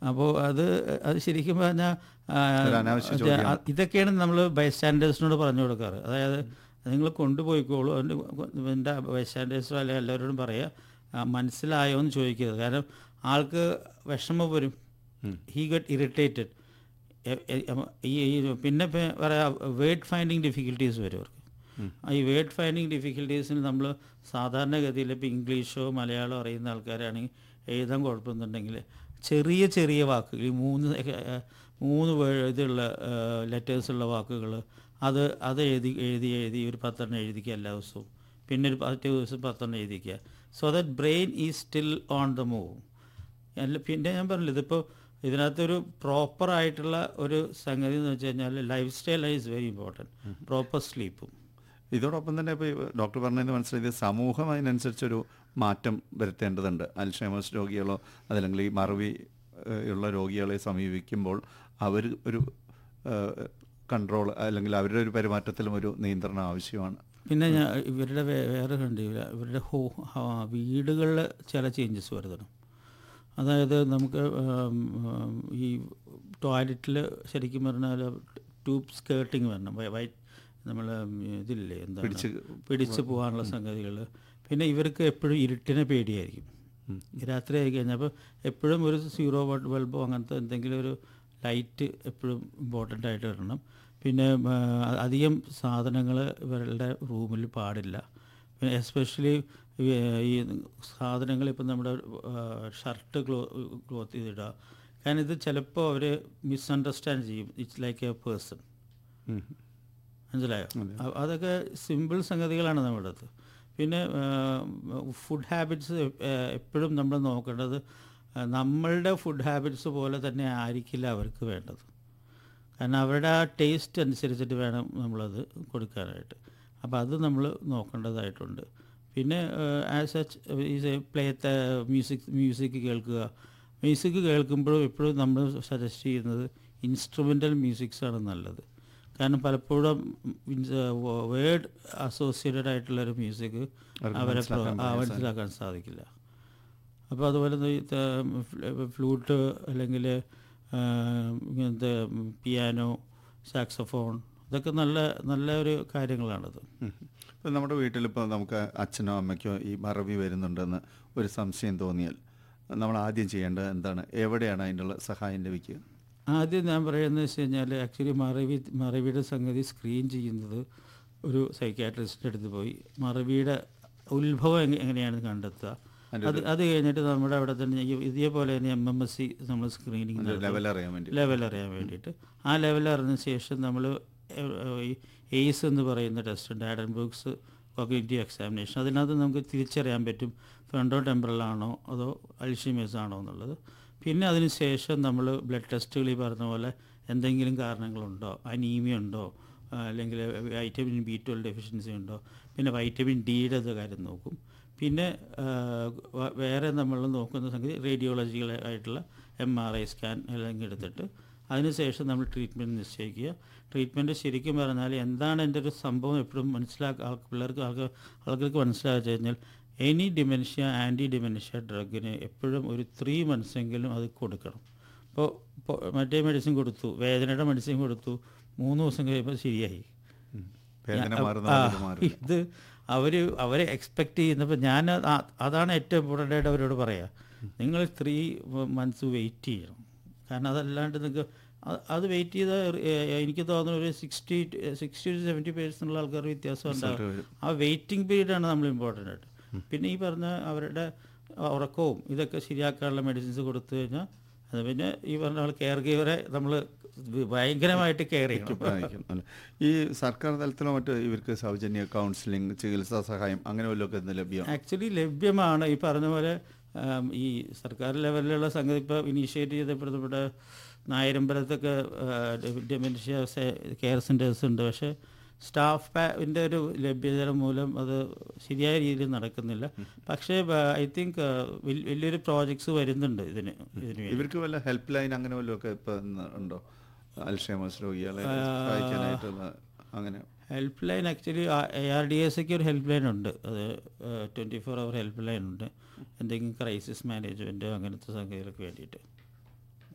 അപ്പോൾ അത് അത് ശരിക്കും പറഞ്ഞാൽ ഒരു അനാവശ്യ ചോദ്യമാണ്. ഇതൊക്കെയാണ് നമ്മൾ ബൈസ്റ്റാൻഡേഴ്സിനോട് പറഞ്ഞു കൊടുക്കാറ് അതായത് നിങ്ങൾ കൊണ്ടുപോയിക്കോളൂ അതിൻ്റെ എൻ്റെ ബൈസ്റ്റാൻഡേഴ്സോ അല്ലെങ്കിൽ എല്ലാവരോടും പറയുക ആ, മനസ്സിലായോ എന്ന് ചോദിക്കരുത് കാരണം ആൾക്ക് വിഷമം വരും ഹീ ഗെറ്റ് ഇറിറ്റേറ്റഡ് ഈ ഈ പിന്നെ പെ- പറയാ വേർഡ് ഫൈൻഡിങ് ഡിഫിക്കൽട്ടീസ് വരും അവർക്ക് ഈ വേർഡ് ഫൈൻഡിങ് ഡിഫിക്കൽട്ടീസിന് നമ്മൾ സാധാരണഗതിയിൽ ഇപ്പോൾ ഇംഗ്ലീഷോ മലയാളമോ അറിയുന്ന ആൾക്കാരാണെങ്കിൽ എഴുതാൻ കുഴപ്പമൊന്നുണ്ടെങ്കിൽ ചെറിയ ചെറിയ വാക്കുകൾ ഈ മൂന്ന് ഏഹ്, മൂന്ന് വേ- ഇതുള്ള ലെറ്റേഴ്സുള്ള വാക്കുകൾ അത് അത് എഴുതി എഴുതി എഴുതി ഒരു പത്തെണ്ണം എഴുതിക്കുക എല്ലാ ദിവസവും പിന്നെ ഒരു പത്ത് ദിവസം പത്തെണ്ണം എഴുതിക്കുക so that brain is still on the move അല്ല പിന്നെ ഞാൻ പറഞ്ഞില്ല ഇതിപ്പോൾ ഇതിനകത്തൊരു പ്രോപ്പർ ആയിട്ടുള്ള ഒരു സംഗതി എന്ന് വെച്ച് കഴിഞ്ഞാൽ lifestyle is very important proper സ്ലീപ്പും ഇതോടൊപ്പം തന്നെ ഇപ്പോൾ ഡോക്ടർ പറഞ്ഞത് മനസ്സിലായത് സമൂഹം അതിനനുസരിച്ചൊരു മാറ്റം വരുത്തേണ്ടതുണ്ട് അൽഷേമസ് രോഗികളോ അതല്ലെങ്കിൽ ഈ മറവി ഏഹ്, ഉള്ള രോഗികളെ സമീപിക്കുമ്പോൾ അവർ ഒരു കൺട്രോൾ അല്ലെങ്കിൽ അവരുടെ ഒരു പെരുമാറ്റത്തിലും ഒരു നിയന്ത്രണം ആവശ്യമാണ് പിന്നെ ഞാൻ ഇവരുടെ വേ- വേറെ കണ്ട് ഇവരുടെ ഹോ വീടുകളിൽ ചില ചേഞ്ചസ് വരുത്തണം അതായത് നമുക്ക് ഉം, ഉം, ഈ ടോയ്ലറ്റിൽ ശരിക്കും പറഞ്ഞാൽ ട്യൂബ് സ്കേർട്ടിങ് വരണം വൈറ്റ് നമ്മൾ ഇതില്ലേ എന്താ പിടിച്ച് പിടിച്ച് പോകാനുള്ള സംഗതികൾ പിന്നെ ഇവർക്ക് എപ്പോഴും ഇരുട്ടിനെ പേടിയായിരിക്കും രാത്രി ആയി കഴിഞ്ഞപ്പോൾ എപ്പോഴും ഒരു സീറോ വാട്ട് ബൾബോ അങ്ങനത്തെ എന്തെങ്കിലും ഒരു ലൈറ്റ് എപ്പോഴും ഇമ്പോർട്ടൻ്റ് ആയിട്ട് വരണം പിന്നെ ആ, അധികം സാധനങ്ങൾ ഇവരുടെ റൂമിൽ പാടില്ല പിന്നെ എസ്പെഷ്യലി ഈ സാധനങ്ങൾ ഇപ്പം നമ്മുടെ ഷർട്ട് ക്ലോ ക്ലോത്ത് ചെയ്തിടുക കാരണം ഇത് ചിലപ്പോൾ അവർ മിസ്അണ്ടർസ്റ്റാൻഡ് ചെയ്യും ഇറ്റ്സ് ലൈക്ക് എ പേഴ്സൺ ഉം. മനസ്സിലായോ അ- അതൊക്കെ സിമ്പിൾ സംഗതികളാണ് നമ്മുടെ അടുത്ത് പിന്നെ ഫുഡ് ഹാബിറ്റ്സ് എപ്പോഴും നമ്മൾ നോക്കേണ്ടത് ആ, നമ്മളുടെ ഫുഡ് ഹാബിറ്റ്സ് പോലെ തന്നെ ആയിരിക്കില്ല അവർക്ക് വേണ്ടത് കാരണം അവരുടെ ആ ടേസ്റ്റ് അനുസരിച്ചിട്ട് വേണം നമ്മളത് കൊടുക്കാനായിട്ട് അപ്പോൾ അത് നമ്മൾ നോക്കേണ്ടതായിട്ടുണ്ട് പിന്നെ as such is play music music കേൾക്കുക മ്യൂസിക് കേൾക്കുമ്പോഴും എപ്പോഴും നമ്മൾ സജസ്റ്റ് ചെയ്യുന്നത് ഇൻസ്ട്രുമെൻ്റൽ മ്യൂസിക്സ് ആണ് നല്ലത് കാരണം പലപ്പോഴും വേർഡ് അസോസിയേറ്റഡ് ആയിട്ടുള്ളൊരു മ്യൂസിക് അവർക്ക് അവരെ മനസ്സിലാക്കാൻ പ്രോ- ആ, മനസ്സിലാക്കാൻ സാധിക്കില്ല അപ്പോൾ അതുപോലെ തന്നെ ഈ ത- ഫ്ലൂട്ട് അല്ലെങ്കിൽ ഇങ്ങനത്തെ പിയാനോ സാക്സഫോൺ ഇതൊക്കെ നല്ല നല്ല ഒരു കാര്യങ്ങളാണത് ഇപ്പം നമ്മുടെ വീട്ടിലിപ്പോൾ നമുക്ക് അച്ഛനോ അമ്മയ്ക്കോ ഈ മറവി വരുന്നുണ്ടെന്ന് ഒരു സംശയം തോന്നിയാൽ നമ്മൾ ആദ്യം ചെയ്യേണ്ടത് എന്താണ് എവിടെയാണ് അതിനുള്ള സഹായം ലഭിക്കുക ആദ്യം ഞാൻ പറയുന്നത് വെച്ച് കഴിഞ്ഞാൽ ആക്ച്വലി മറവി മറവിയുടെ സംഗതി സ്ക്രീൻ ചെയ്യുന്നത് ഒരു സൈക്കാട്രിസ്റ്റിൻ്റെ അടുത്ത് പോയി മറവിയുടെ ഉത്ഭവം എങ്ങ- എങ്ങനെയാണ് കണ്ടെത്തുക അത് അത് കഴിഞ്ഞിട്ട് നമ്മുടെ അവിടെ തന്നെ ഈ ഇതേപോലെ തന്നെ എം എം എസ് സി നമ്മൾ സ്ക്രീനിങ് ലെവൽ അറിയാൻ വേണ്ടി ലെവൽ അറിയാൻ വേണ്ടിയിട്ട് ആ ലെവൽ അറിഞ്ഞ ശേഷം നമ്മൾ എയ്സ് എന്ന് പറയുന്ന ടെസ്റ്റ് ഉണ്ട് ആഡൻ ബുക്സ് കോഗ്നിറ്റീവ് എക്സാമിനേഷൻ അതിനകത്ത് നമുക്ക് തിരിച്ചറിയാൻ പറ്റും ഫ്രണ്ടോ ടെമ്പറലാണോ അതോ അൽഷിമേഴ്സ് ആണോ എന്നുള്ളത് പിന്നെ അതിന് ശേഷം നമ്മൾ ബ്ലഡ് ടെസ്റ്റുകൾ ഈ പറഞ്ഞ പോലെ എന്തെങ്കിലും കാരണങ്ങളുണ്ടോ അനീമിയ ഉണ്ടോ ആ, അല്ലെങ്കിൽ വൈറ്റമിൻ ബി ട്വൽവ് ഡെഫിഷ്യൻസി ഉണ്ടോ പിന്നെ വൈറ്റമിൻ ഡിയുടെ കാര്യം നോക്കും പിന്നെ ആ, വ- വേറെ നമ്മൾ നോക്കുന്ന സംഗതി റേഡിയോളജിക്കൽ ആയിട്ടുള്ള എം ആർ ഐ സ്കാൻ എല്ലാം എടുത്തിട്ട് അതിനുശേഷം നമ്മൾ ട്രീറ്റ്മെൻറ്റ് നിശ്ചയിക്കുക ട്രീറ്റ്മെൻറ്റ് ശരിക്കും പറഞ്ഞാൽ എന്താണ് എൻ്റെ ഒരു സംഭവം എപ്പോഴും മനസ്സിലാക്കുക ആൾക്ക് പിള്ളേർക്ക് ആൾക്ക് ആൾക്കാർക്ക് മനസ്സിലാക്കി കഴിഞ്ഞാൽ എനി ഡിമെൻഷ്യ ആൻറ്റി ഡിമെൻഷ്യ ഡ്രഗിന് എപ്പോഴും ഒരു ത്രീ മന്ത്സെങ്കിലും അത് കൊടുക്കണം ഇപ്പോൾ ഇപ്പോൾ മറ്റേ മെഡിസിൻ കൊടുത്തു വേദനയുടെ മെഡിസിൻ കൊടുത്തു മൂന്ന് ദിവസം കഴിയുമ്പോൾ ശരിയായി ഉം. വേദന ഞാൻ- മാറുന്ന ആ, പോലെ മാറും ഇത് അവർ അവരെ എക്സ്പെക്റ്റ് ചെയ്യുന്നപ്പോൾ ഞാൻ അത് ആ- അതാണ് ഏറ്റവും ഇമ്പോർട്ടൻ്റ് ആയിട്ട് അവരോട് പറയാം നിങ്ങൾ ത്രീ മന്ത്സ് വെയിറ്റ് ചെയ്യണം കാരണം അതല്ലാണ്ട് നിങ്ങൾക്ക് അ- അത് വെയിറ്റ് ചെയ്താൽ എനിക്ക് തോന്നുന്നു ഒരു sixty sixty to seventy percent ആൾക്കാർ വ്യത്യാസം ഉണ്ടാകും വരും. ആ വെയിറ്റിംഗ് പീരീഡാണ് നമ്മൾ ഇമ്പോർട്ടൻ്റ് ആയിട്ട് പിന്നെ ഈ പറഞ്ഞ അവരുടെ ഉറക്കവും ഇതൊക്കെ ശരിയാക്കാനുള്ള മെഡിസിൻസ് കൊടുത്തു കഴിഞ്ഞാൽ അത് പിന്നെ ഈ പറഞ്ഞ ആൾ കെയർ ഗീവറെ നമ്മൾ ഭയങ്കരമായിട്ട് കെയർ ചെയ്യണം ആയിരിക്കും അല്ലേ ഈ സർക്കാർ തലത്തിലോ മറ്റോ ഇവർക്ക് സൗജന്യ കൗൺസിലിംഗ് ചികിത്സാ സഹായം അങ്ങനെ വല്ലതൊക്കെ ഇന്ന് ലഭ്യമാണ് ആക്ച്വലി ലഭ്യമാണ് ഈ പറഞ്ഞ പോലെ ആം, ഈ സർക്കാർ ലെവലിലുള്ള സംഗതി ഇപ്പോൾ ഇനീഷ്യേറ്റ് ചെയ്തപ്പോൾ ഇവിടെ നായരമ്പലത്തൊക്കെ ഡെമെൻഷ്യ കെയർ സെൻറ്റേഴ്സ് ഉണ്ട് പക്ഷേ സ്റ്റാഫ് പാവിൻ്റെ ഒരു ലഭ്യത മൂലം അത് ശരിയായ രീതിയിൽ നടക്കുന്നില്ല പക്ഷേ ഐ തിങ്ക് വലിയൊരു പ്രോജക്ട്സ് വരുന്നുണ്ട് ഇതിന് ഇതിന് വേണ്ടി ഇവർക്ക് വല്ല ഹെൽപ്പ് ലൈൻ അങ്ങനെ വല്ലതൊക്കെ ഇപ്പൊ ഇന്ന് ഉണ്ടോ അൽഷേമസ് രോഗികളെ സഹായിക്കാനായിട്ടുള്ള അങ്ങനെ helpline actually A R D S ഒക്കെ ഒരു ഹെൽപ്പ് ലൈൻ ഉണ്ട് അത് twenty four hour helpline ഉണ്ട് എന്തെങ്കിലും ക്രൈസിസ് മാനേജ്മെൻറ്റോ അങ്ങനത്തെ സംഗതികൾക്ക് വേണ്ടിയിട്ട്